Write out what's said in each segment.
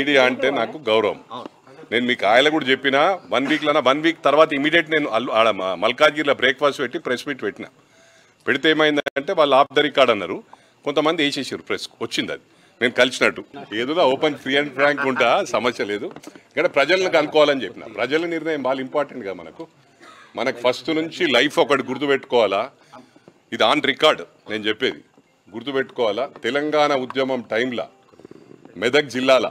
Media అంటే నాకు గౌరవం నేను మీకు ఆయన కూడా చెప్పిన వన్ వీక్లోనా వన్ వీక్ తర్వాత ఇమీడియట్ నేను అల్లు- ఆడ మ- మల్కాజ్గిరిలో బ్రేక్ఫాస్ట్ పెట్టి ప్రెస్ మీట్ పెట్టిన పెడితే ఏమైందంటే వాళ్ళు ఆఫ్ ద రికార్డ్ అన్నారు కొంతమంది వేసేసారు ప్రెస్ వచ్చింది అది నేను కలిసినట్టు ఏదో ఓపెన్ ఫ్రీ అండ్ ఫ్రాంక్ ఉంటా సమస్య లేదు ఇక్కడ ప్రజలను కనుక్కోవాలని చెప్పిన ప్రజల నిర్ణయం బాగా ఇంపార్టెంట్ కదా మనకు మనకు ఫస్ట్ నుంచి లైఫ్ ఒకటి గుర్తుపెట్టుకోవాలా ఇది ఆన్ రికార్డ్ నేను చెప్పేది గుర్తుపెట్టుకోవాలా తెలంగాణ ఉద్యమం టైంలో మెదక్ జిల్లాల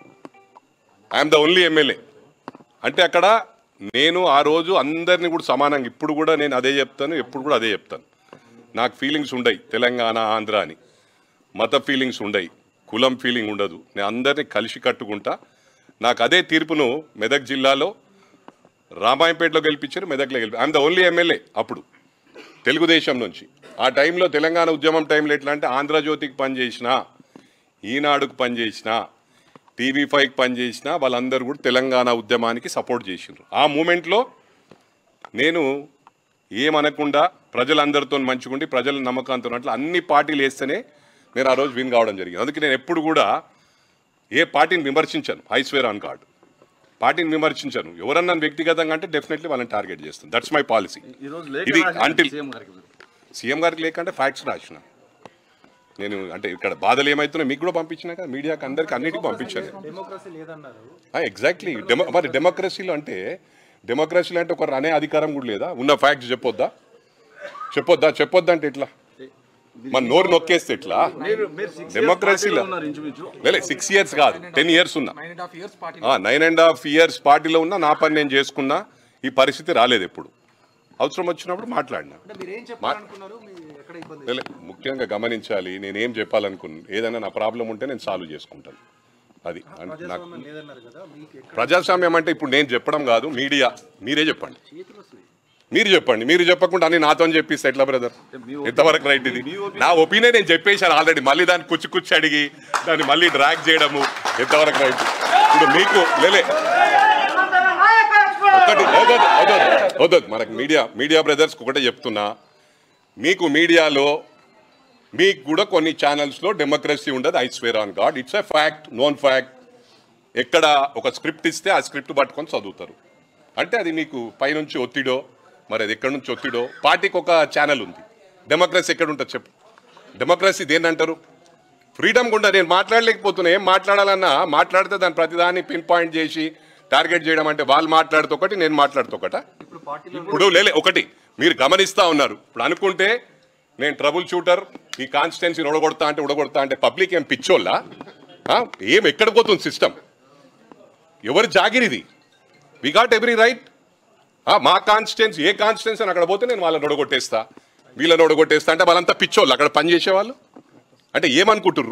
ఐఎమ్ ద ఓన్లీ ఎమ్మెల్యే అంటే అక్కడ నేను ఆ రోజు అందరినీ కూడా సమానంగా ఇప్పుడు కూడా నేను అదే చెప్తాను ఎప్పుడు కూడా అదే చెప్తాను నాకు ఫీలింగ్స్ ఉండయి తెలంగాణ ఆంధ్ర అని మత ఫీలింగ్స్ ఉండయి కులం ఫీలింగ్ ఉండదు నేను అందరినీ కలిసి కట్టుకుంటా నాకు అదే తీర్పును మెదక్ జిల్లాలో రామాయంపేటలో గెలిపించారు మెదక్లో గెలిపి ఐఎమ్ ద ఓన్లీ ఎమ్మెల్యే అప్పుడు తెలుగుదేశం నుంచి ఆ టైంలో తెలంగాణ ఉద్యమం టైంలో ఎట్లా అంటే ఆంధ్రజ్యోతికి పనిచేసిన ఈనాడుకు పనిచేసిన టీవీ ఫైవ్కి పనిచేసిన వాళ్ళందరూ కూడా తెలంగాణ ఉద్యమానికి సపోర్ట్ చేసిండ్రు ఆ మూమెంట్లో నేను ఏమనకుండా ప్రజలందరితో మంచిగుండి ప్రజల నమ్మకంతో అట్లా అన్ని పార్టీలు వేస్తేనే నేను ఆ రోజు విన్ కావడం జరిగింది అందుకే నేను ఎప్పుడు కూడా ఏ పార్టీని విమర్శించాను ఐస్వేర్ ఆన్ కార్డ్ పార్టీని విమర్శించాను ఎవరన్నా వ్యక్తిగతంగా అంటే డెఫినెట్లీ వాళ్ళని టార్గెట్ చేస్తాను దట్స్ మై పాలసీ ఈ రోజు లేఖ ఇది రాశారు until- సీఎం గారికి మీరు. సీఎం గారికి లేకంటే ఫ్యాక్ట్స్ రాసిన నేను అంటే ఇక్కడ బాధలు ఏమవుతున్నాయి మీకు కూడా పంపించినాక మీడియాకి అందరికి అన్నిటికీ పంపించాను డెమోక్రసీ లేదన్నారు ఎగ్జాక్ట్లీ డెమో మరి డెమోక్రసీలో అంటే డెమోక్రసీలో అంటే ఒకరు అనే అధికారం కూడా లేదా ఉన్న ఫ్యాక్ట్స్ చెప్పొద్దా చెప్పొద్దా చెప్పొద్దా అంటే ఎట్లా మన నోరు నొక్కేస్తే ఎట్లా మీరు మీరు six years డెమోక్రసీలో పార్టీలో ఉన్నారు ఇంచుమించు లేలే సిక్స్ ఇయర్స్ కాదు టెన్ ఇయర్స్ ఉన్నా nine and half years party nine and half years పార్టీలో ఉన్నా నా పని నేను చేసుకున్నా ఈ పరిస్థితి రాలేదు ఎప్పుడు అవసరం వచ్చినప్పుడు మాట్లాడినా అంటే మీరు ఏం చెప్పాలనుకున్నారు మీ ఎక్కడ ఇబ్బంది లే, ముఖ్యంగా గమనించాలి నేను ఏం చెప్పాలనుకున్నాను ఏదైనా నా ప్రాబ్లం ఉంటే నేను సాల్వ్ చేసుకుంటాను అది అంటే నాకు ప్రజాస్వామ్యం లేదన్నారు కదా మీకు ఎక్కడ ప్రజాస్వామ్యం అంటే ఇప్పుడు నేను చెప్పడం కాదు మీడియా మీరే చెప్పండి మీరు చెప్పండి మీరు చెప్పకుండా అన్ని నాతో చెప్పిస్తే ఎట్లా బ్రదర్ ఎంతవరకు రైట్ ఇది నా ఒపీనియన్ నేను చెప్పేశాను ఆల్రెడీ మళ్ళీ దాన్ని కుచ్చి కుచ్చి అడిగి దాన్ని మళ్ళీ డ్రాగ్ చేయడము ఎంతవరకు రైట్ ఇప్పుడు మీకు లేలే ఒకటి వదొద్దు, వదొద్దు, వదొద్దు. మనకు మీడియా మీడియా బ్రదర్స్ ఒకటే చెప్తున్నా మీకు మీడియాలో మీకు కూడా కొన్ని ఛానల్స్లో డెమోక్రసీ ఉండదు I swear on God it's a fact known fact ఎక్కడ ఒక స్క్రిప్ట్ ఇస్తే ఆ స్క్రిప్ట్ పట్టుకొని చదువుతారు అంటే అది మీకు పైనుంచి ఒత్తిడో మరి అది ఎక్కడి నుంచి ఒత్తిడో పార్టీకి ఒక ఛానల్ ఉంది డెమోక్రసీ ఎక్కడ ఉంటుంది చెప్పు డెమోక్రసీ దేని ఫ్రీడమ్ గుండా నేను మాట్లాడలేకపోతున్నా ఏం మాట్లాడాలన్నా మాట్లాడితే దాని ప్రతిదాన్ని పిన్ పాయింట్ చేసి టార్గెట్ చేయడం అంటే వాళ్ళు మాట్లాడుతూ ఒకటి నేను మాట్లాడుతూ ఒకట ఇప్పుడు పార్టీలో ఇప్పుడు లేలే ఒకటి మీరు గమనిస్తా ఉన్నారు ఇప్పుడు అనుకుంటే నేను ట్రబుల్ షూటర్ ఈ కాన్స్టిట్యున్సీని ఉడగొడతా అంటే ఉడగొడతా అంటే పబ్లిక్ ఏం పిచ్చోళ్ళా ఆ? ఏం ఎక్కడ పోతుంది సిస్టమ్ ఎవరి జాగిరిది వి గాట్ ఎవ్రీ రైట్ మా కాన్స్టిట్యున్సీ ఏ కాన్స్టిట్యున్సీ అని అక్కడ పోతే నేను వాళ్ళని ఒడగొట్టేస్తా వీళ్ళని ఒడగొట్టేస్తా అంటే వాళ్ళంతా పిచ్చోళ్ళు అక్కడ పని చేసేవాళ్ళు అంటే ఏమనుకుంటుర్రు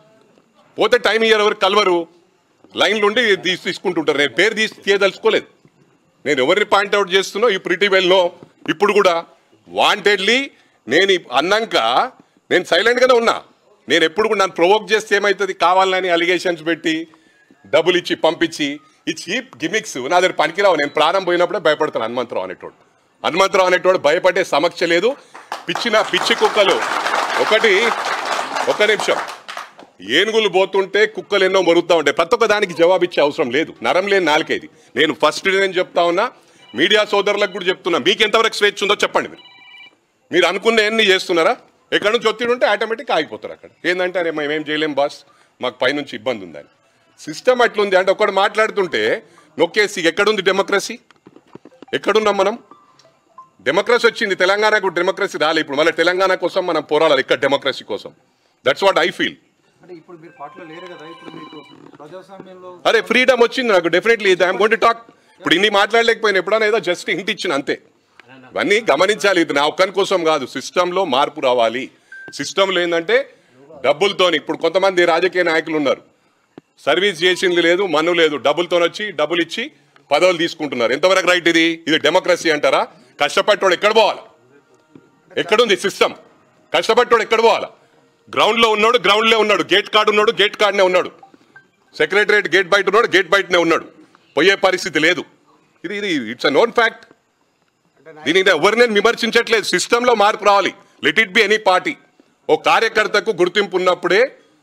పోతే టైం ఇయ్యరు ఎవరు కలవరు లైన్లు ఉండి తీసి తీసుకుంటుంటారు నేను పేరు తీసి తీయదలుచుకోలేదు నేను ఎవరిని పాయింట్అవుట్ చేస్తున్నా ఈ ప్రిటీ వెల్నో ఇప్పుడు కూడా వాంటెడ్లీ నేను ఈ అన్నాక నేను సైలెంట్గానే ఉన్నా నేను ఎప్పుడు కూడా నన్ను ప్రొవోక్ చేస్తే ఏమవుతుంది కావాలని అలిగేషన్స్ పెట్టి డబ్బులు ఇచ్చి పంపించి ఈ చీప్ గిమిక్స్ నా దగ్గర పనికిరావు నేను ప్రాణం పోయినప్పుడే భయపడతాను హనుమంతరావు అనేటోడు హనుమంతరావు అనేటోడు భయపడే సమక్ష లేదు పిచ్చిన పిచ్చి కుక్కలు ఒకటి ఒక నిమిషం ఏనుగులు పోతుంటే కుక్కలు ఎన్నో మరుగుతూ ఉంటాయి ప్రతి ఒక్క దానికి జవాబిచ్చే అవసరం లేదు నరం లేని నాలుకేది నేను ఫస్ట్ నేను చెప్తా ఉన్నా మీడియా సోదరులకు కూడా చెప్తున్నా మీకు ఎంతవరకు స్వేచ్ఛ ఉందో చెప్పండి మీరు మీరు అనుకున్న ఎన్ని చేస్తున్నారా ఎక్కడి నుంచి ఒత్తిడి ఉంటే ఆటోమేటిక్ ఆగిపోతారు అక్కడ ఏంటంటే అరే మేము ఏం చేయలేం బాస్ మాకు పైనుంచి ఇబ్బంది ఉందని సిస్టమ్ అట్లుంది అంటే ఒకడు మాట్లాడుతుంటే నొక్కేసి ఎక్కడుంది డెమోక్రసీ ఎక్కడున్నాం మనం డెమోక్రసీ వచ్చింది తెలంగాణకు డెమోక్రసీ రాలే ఇప్పుడు మళ్ళీ తెలంగాణ కోసం మనం పోరాడాలి ఇక్కడ డెమోక్రసీ కోసం దట్స్ వాట్ ఐ ఫీల్ అంటే ఇప్పుడు మీరు పార్టీలో లేరు కదా ఇప్పుడు మీకు ప్రజాస్వామ్యంలో అరే ఫ్రీడమ్ వచ్చింది నాకు definitely I'm gonna talk ఇప్పుడు ఇన్ని మాట్లాడలేకపోయినా ఎప్పుడైనా ఏదో జస్ట్ హింట్ ఇచ్చిన అంతే ఇవన్నీ గమనించాలి ఇది నా ఒక్కని కోసం కాదు సిస్టంలో మార్పు రావాలి సిస్టంలో ఏంటంటే డబ్బులతోని ఇప్పుడు కొంతమంది రాజకీయ నాయకులు ఉన్నారు సర్వీస్ చేసింది లేదు మన్ను లేదు డబ్బులతో వచ్చి డబ్బులు ఇచ్చి పదవులు తీసుకుంటున్నారు ఎంతవరకు రైట్ ఇది ఇది డెమోక్రసీ అంటారా కష్టపడ్డోడు ఎక్కడ పోవాలి ఎక్కడుంది సిస్టమ్ కష్టపడ్డోడు ఎక్కడ పోవాలా గ్రౌండ్లో ఉన్నాడు గ్రౌండ్లో ఉన్నాడు గేట్ కార్డు ఉన్నాడు గేట్ కార్డునే ఉన్నాడు సెక్రటరేట్ గేట్ బయట ఉన్నాడు గేట్ బయటనే ఉన్నాడు పోయే పరిస్థితి లేదు ఇది ఇది ఇట్స్ అ నోన్ ఫ్యాక్ట్ దీనికి ఎవరిని నేను విమర్శించట్లేదు సిస్టంలో మార్పు రావాలి let it be any party ఓ కార్యకర్తకు గుర్తింపు ఉన్నప్పుడే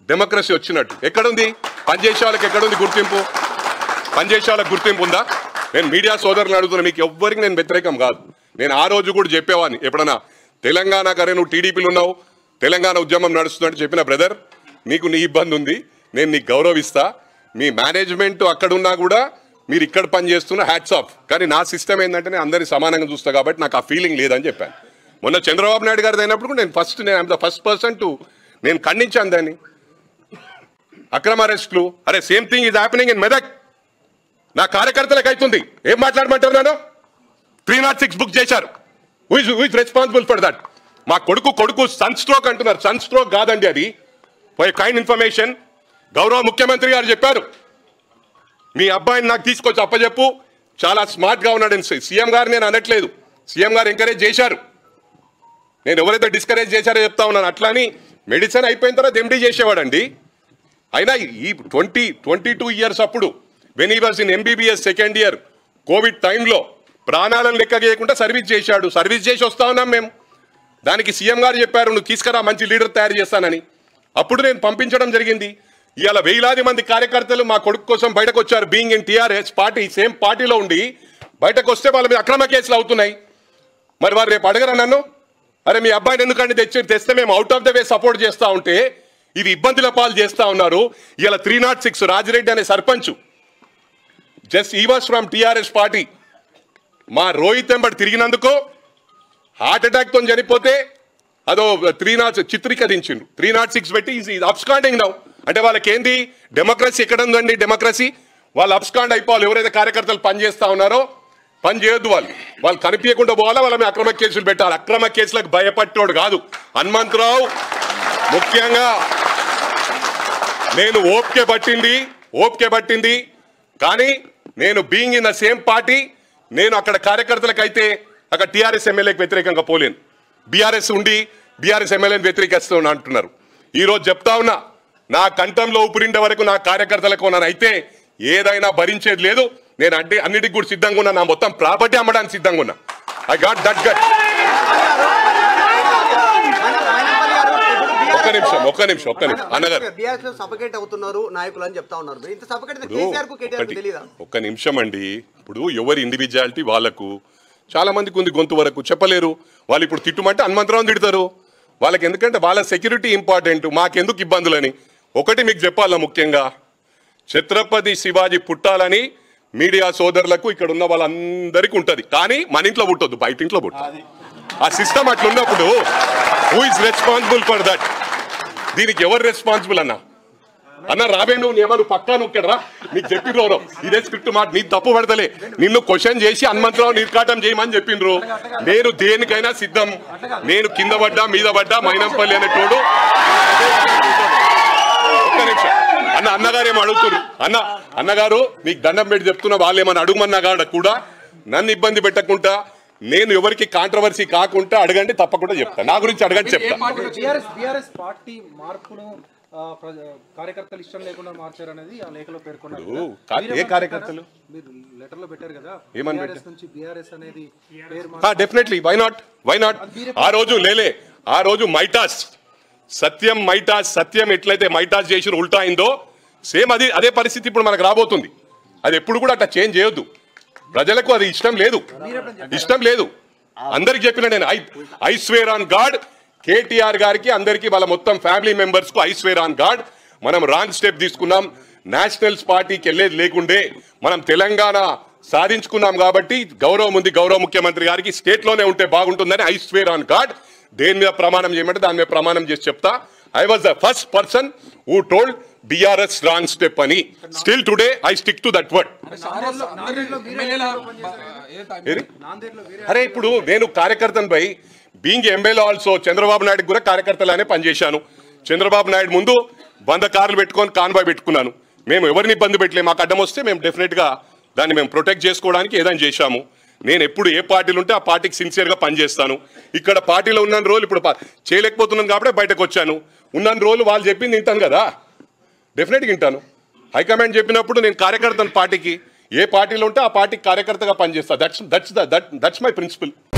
డెమోక్రసీ వచ్చినట్టు ఎక్కడుంది పనిచేసే వాళ్ళకి ఎక్కడుంది గుర్తింపు పనిచేసే వాళ్ళకి గుర్తింపు ఉందా నేను మీడియా సోదరులను అడుగుతున్నా మీకు ఎవ్వరికి నేను వ్యతిరేకం కాదు నేను ఆ రోజు కూడా చెప్పేవాడిని ఎప్పుడన్నా తెలంగాణ కరే నువ్వు టీడీపీలు ఉన్నావు తెలంగాణ ఉద్యమం నడుస్తుందంటే చెప్పిన బ్రదర్ నీకు నీ ఇబ్బంది ఉంది నేను నీకు గౌరవిస్తా మీ మేనేజ్మెంట్ అక్కడ ఉన్నా కూడా మీరు ఇక్కడ పని చేస్తున్న హ్యాట్స్ ఆఫ్ కానీ నా సిస్టమ్ ఏంటంటే నేను అందరినీ సమానంగా చూస్తా కాబట్టి నాకు ఆ ఫీలింగ్ లేదని చెప్పాను మొన్న చంద్రబాబు నాయుడు గారిది అయినప్పుడు కూడా నేను ఫస్ట్ నేను ద ఫస్ట్ పర్సన్ టు నేను ఖండించాను దాన్ని అక్రమ అరెస్టులు అరే same thing is happening in Medak నా కార్యకర్తలకు అవుతుంది ఏం మాట్లాడమంటారు నేను త్రీ నాట్ సిక్స్ బుక్ చేశారు విజ్ రెస్పాన్సిబుల్ ఫర్ దట్ మా కొడుకు కొడుకు సన్ స్ట్రోక్ అంటున్నారు సన్ స్ట్రోక్ కాదండి అది ఫర్ కైండ్ ఇన్ఫర్మేషన్ గౌరవ ముఖ్యమంత్రి గారు చెప్పారు మీ అబ్బాయిని నాకు తీసుకొచ్చి అప్పచెప్పు చాలా స్మార్ట్గా ఉన్నాడు సీఎం గారు నేను అనట్లేదు సీఎం గారు ఎంకరేజ్ చేశారు నేను ఎవరైతే డిస్కరేజ్ చేశారో చెప్తా ఉన్నాను అట్లా అని మెడిసిన్ అయిపోయిన తర్వాత ఎండీ చేసేవాడండి అయినా ఈ ట్వంటీ ట్వంటీ టూ ఇయర్స్ అప్పుడు when he was in MBBS second year covid టైంలో ప్రాణాలను లెక్క చేయకుండా సర్వీస్ చేశాడు సర్వీస్ చేసి వస్తా ఉన్నాం మేము దానికి సీఎం గారు చెప్పారు నువ్వు తీసుకురా మంచి లీడర్ తయారు చేస్తానని అప్పుడు నేను పంపించడం జరిగింది ఇవాళ వేలాది మంది కార్యకర్తలు మా కొడుకు కోసం బయటకు వచ్చారు being in TRS party same పార్టీలో ఉండి బయటకు వస్తే వాళ్ళ మీద అక్రమ కేసులు అవుతున్నాయి మరి వారు రేపు అడగరా నన్ను అరే మీ అబ్బాయిని ఎందుకంటే తెచ్చి తెస్తే మేము out of the way support చేస్తా ఉంటే ఇది ఇబ్బందుల పాలు చేస్తా ఉన్నారు ఇలా త్రీ నాట్ సిక్స్ రాజిరెడ్డి అనే sarpanch just he was from TRS party మా రోహిత్ ఎంబడి తిరిగినందుకు హార్ట్ అటాక్ తో చనిపోతే అదో త్రీ నాట్ చిత్రీకరించిండు త్రీ నాట్ సిక్స్ పెట్టి ఇది అబ్స్కాండింగ్ నౌ అంటే వాళ్ళకి ఏంది డెమోక్రసీ ఎక్కడ ఉందండి డెమోక్రసీ వాళ్ళు అబ్స్కాండ్ అయిపోవాలి ఎవరైతే కార్యకర్తలు పనిచేస్తా ఉన్నారో పని చేయొద్దు వాళ్ళు వాళ్ళు కనిపించకుండా పోవాలా వాళ్ళ మీద అక్రమ కేసులు పెట్టాలి అక్రమ కేసులకు భయపట్టోడు కాదు హనుమంతరావు ముఖ్యంగా నేను ఓపిక పట్టింది ఓపిక పట్టింది కానీ నేను being in the same party నేను అక్కడ కార్యకర్తలకు అయితే అక్కడ టీఆర్ఎస్ ఎమ్మెల్యేకి వ్యతిరేకంగా పోలేను బీఆర్ఎస్ ఉండి బీఆర్ఎస్ ఎమ్మెల్యేని వ్యతిరేకిస్తూ అంటున్నారు ఈ రోజు చెప్తా ఉన్నా నా కంఠంలో ఊపిరిండే వరకు నా కార్యకర్తలకు నన్ను అయితే ఏదైనా భరించేది లేదు నేను అంటే అన్నిటికి కూడా సిద్ధంగా ఉన్నా నా మొత్తం ప్రాపర్టీ అమ్మడానికి సిద్ధంగా ఉన్నా ఐ గాట్ దట్ గట్ ఒక్క నిమిషం ఒక్క నిమిషం ఒక్క నిమిషం అన్నగారు బీఆర్ఎస్ లో సఫకేట్ అవుతున్నారు నాయకులు అని చెప్తా ఉన్నారు ఇంత సఫకేట్ ఇప్పుడు కేసీఆర్ కు కేటీఆర్ కు ఒకటి- తెలియదా ఒక్క నిమిషం అండి ఇప్పుడు ఎవరి ఇండివిజువాలిటీ వాళ్ళకు చాలా మందికి ఉంది గొంతు వరకు చెప్పలేరు వాళ్ళు ఇప్పుడు తిట్టుమంటే హనుమంతరావు తిడతారు వాళ్ళకి ఎందుకంటే వాళ్ళ సెక్యూరిటీ ఇంపార్టెంట్ మాకెందుకు ఇబ్బందులని ఒకటి మీకు చెప్పాలా ముఖ్యంగా ఛత్రపతి శివాజీ పుట్టాలని మీడియా సోదరులకు ఇక్కడ ఉన్న వాళ్ళందరికీ ఉంటది కానీ మన ఇంట్లో పుట్టొద్దు బయట ఇంట్లో పుట్టదు ఆ సిస్టమ్ అట్లున్నప్పుడు who is responsible for that దీనికి ఎవరు రెస్పాన్సిబుల్ అన్నా అన్న రాబే నువ్వు ఏమను పక్కా నువ్వు ఇక్కడ రా నీకు చెప్పిర్రు ఇదే స్క్రిప్ట్ మాట నీ తప్పు పడతలే నిన్ను క్వశ్చన్ చేసి హనుమంతరావు నిర్కాటం చేయమని చెప్పిండ్రు నేను దేనికైనా సిద్ధం నేను కింద పడ్డా మీద పడ్డా మైనంపల్లి అనేటోడు ఒక్క నిమిషం అన్న అన్నగారు ఏమో అడుగుతున్నారు అన్న అన్నగారు మీకు దండం పెట్టి చెప్తున్నా వాళ్ళు ఏమన్నా అడుగుమన్నా కాడ కూడా నన్ను ఇబ్బంది పెట్టకుండా నేను ఎవరికి కాంట్రవర్సీ కాకుండా అడగండి తప్పకుండా చెప్తా నా గురించి అడగండి చెప్తా బీఆర్ఎస్ బీఆర్ఎస్ పార్టీ మార్పును ఆ, ప్రజ- కార్యకర్తలు ఇష్టం లేకుండా మార్చారనేది ఆ లేఖలో పేర్కొన్నారు ఇప్పుడు కదా. కా- ఏ మీరేమంటారు కార్యకర్తలు? మీరు లెటర్ లో పెట్టారు కదా ఏమని బీఆర్ఎస్ నుంచి బీఆర్ఎస్ అనేది పేరు definitely why not why not ఆ రోజు లేలే ఆ రోజు మైటాస్ సత్యం మైటాస్ సత్యం ఎట్లయితే మైటాస్ చేసిన ఉల్టా అయిందో సేమ్ అది అదే పరిస్థితి ఇప్పుడు మనకు రాబోతుంది అది ఎప్పుడు కూడా అట్లా చేంజ్ చేయొద్దు ప్రజలకు అది ఇష్టం లేదు ఇష్టం లేదు అందరికి చెప్పిన నేను I I swear on God KTR గారికి అందరికి వాళ్ళ మొత్తం ఫ్యామిలీ మెంబర్స్ కు ఐ స్వేర్ ఆన్ గాడ్ మనం రాంగ్ స్టెప్ తీసుకున్నాం నేషనల్స్ పార్టీకి వెళ్ళేది లేకుండే మనం తెలంగాణ సాధించుకున్నాం కాబట్టి గౌరవం ఉంది గౌరవ ముఖ్యమంత్రి గారికి స్టేట్ లోనే ఉంటే బాగుంటుందని ఐ స్వేర్ ఆన్ గాడ్ దేని మీద ప్రమాణం చేయమంటే దాని మీద ప్రమాణం చేసి చెప్తా I was the first person who told BRS wrong step అని still today I stick to that word ఏది? అరే ఇప్పుడు నేను కార్యకర్తను పై being MLA also Chandrababu Naidu కూడా కార్యకర్తలానే పనిచేశాను చంద్రబాబు నాయుడు ముందు వంద కార్లు పెట్టుకొని కాన్వాయ్ పెట్టుకున్నాను మేము ఎవరిని ఇబ్బంది పెట్టలే మాకు అడ్డం వస్తే మేము డెఫినెట్గా దాన్ని మేము ప్రొటెక్ట్ చేసుకోవడానికి ఏదైనా చేశాము నేను ఎప్పుడు ఏ పార్టీలు ఉంటే ఆ పార్టీకి సిన్సియర్గా పనిచేస్తాను ఇక్కడ పార్టీలో ఉన్న రోజులు ఇప్పుడు ప- చేయలేకపోతున్నాను కాబట్టి బయటకు వచ్చాను ఉన్న రోజులు వాళ్ళు చెప్పింది వింటాను కదా డెఫినెట్గా వింటాను హైకమాండ్ చెప్పినప్పుడు నేను కార్యకర్తను పార్టీకి ఏ పార్టీలో ఉంటే ఆ పార్టీకి కార్యకర్తగా పనిచేస్తా that's that's the that that's my principal